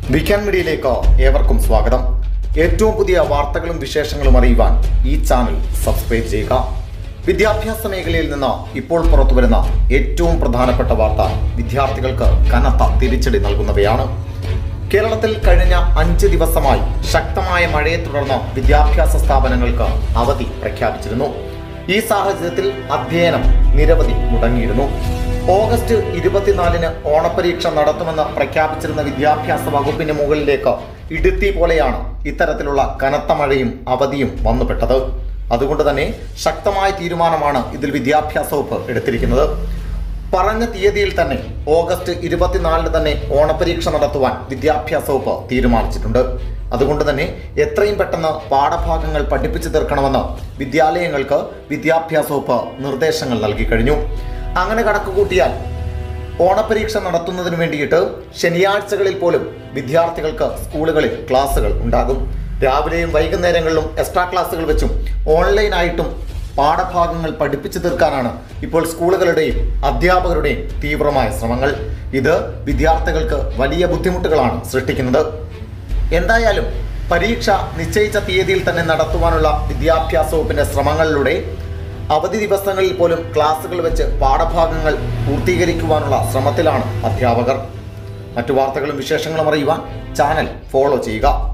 weekend മീഡിയയിലേക്ക് ഏവർക്കും സ്വാഗതം ഏറ്റവും പുതിയ വാർത്തകളും വിശേഷങ്ങളും അറിയുവാൻ ഈ ചാനൽ സബ്സ്ക്രൈബ് ചെയ്യുക വിദ്യാഭ്യാസ മേഖലയിൽ നിന്ന് ഇപ്പോൾ പുറത്തുവരുന്ന ഏറ്റവും പ്രധാനപ്പെട്ട വാർത്ത വിദ്യാർത്ഥികൾക്ക് കനത്ത തിരിച്ചടി നൽകുന്നവയാണ് കേരളത്തിൽ കഴിഞ്ഞ അഞ്ച് ദിവസമായി ശക്തമായ മഴയെ തുടർന്ന് വിദ്യാഭ്യാസ സ്ഥാപനങ്ങൾക്ക് അവധി പ്രഖ്യാപിച്ചിരുന്നു ഈ സാഹചര്യത്തിൽ അധ്യയനം നിരവധി മുടങ്ങിയിരുന്നു ഓഗസ്റ്റ് ഇരുപത്തിനാലിന് ഓണപരീക്ഷ നടത്തുമെന്ന് പ്രഖ്യാപിച്ചിരുന്ന വിദ്യാഭ്യാസ വകുപ്പിന് മുകളിലേക്ക് ഇടുത്തി പോലെയാണ് ഇത്തരത്തിലുള്ള കനത്ത മഴയും അവധിയും വന്നുപെട്ടത് അതുകൊണ്ട് തന്നെ ശക്തമായ തീരുമാനമാണ് ഇതിൽ വിദ്യാഭ്യാസ വകുപ്പ് എടുത്തിരിക്കുന്നത് പറഞ്ഞ തീയതിയിൽ തന്നെ ഓഗസ്റ്റ് ഇരുപത്തിനാലിന് തന്നെ ഓണപരീക്ഷ നടത്തുവാൻ വിദ്യാഭ്യാസ വകുപ്പ് തീരുമാനിച്ചിട്ടുണ്ട് അതുകൊണ്ട് തന്നെ എത്രയും പെട്ടെന്ന് പാഠഭാഗങ്ങൾ പഠിപ്പിച്ചു തീർക്കണമെന്ന് വിദ്യാലയങ്ങൾക്ക് വിദ്യാഭ്യാസ വകുപ്പ് നിർദ്ദേശങ്ങൾ നൽകി കഴിഞ്ഞു അങ്ങനെ കണക്കുകൂട്ടിയാൽ ഓണപരീക്ഷ നടത്തുന്നതിന് വേണ്ടിയിട്ട് ശനിയാഴ്ചകളിൽ പോലും വിദ്യാർത്ഥികൾക്ക് സ്കൂളുകളിൽ ക്ലാസ്സുകൾ ഉണ്ടാകും രാവിലെയും വൈകുന്നേരങ്ങളിലും എക്സ്ട്രാ ക്ലാസ്സുകൾ വെച്ചും ഓൺലൈനായിട്ടും പാഠഭാഗങ്ങൾ പഠിപ്പിച്ചു തീർക്കാനാണ് ഇപ്പോൾ സ്കൂളുകളുടെയും അധ്യാപകരുടെയും തീവ്രമായ ശ്രമങ്ങൾ ഇത് വിദ്യാർത്ഥികൾക്ക് വലിയ ബുദ്ധിമുട്ടുകളാണ് സൃഷ്ടിക്കുന്നത് എന്തായാലും പരീക്ഷ നിശ്ചയിച്ച തീയതിയിൽ തന്നെ നടത്തുവാനുള്ള വിദ്യാഭ്യാസ വകുപ്പിന്റെ ശ്രമങ്ങളിലൂടെ അവധി ദിവസങ്ങളിൽ പോലും ക്ലാസ്സുകൾ വെച്ച് പാഠഭാഗങ്ങൾ പൂർത്തീകരിക്കുവാനുള്ള ശ്രമത്തിലാണ് അധ്യാപകർ മറ്റു വാർത്തകളും വിശേഷങ്ങളും അറിയുവാൻ ചാനൽ ഫോളോ ചെയ്യുക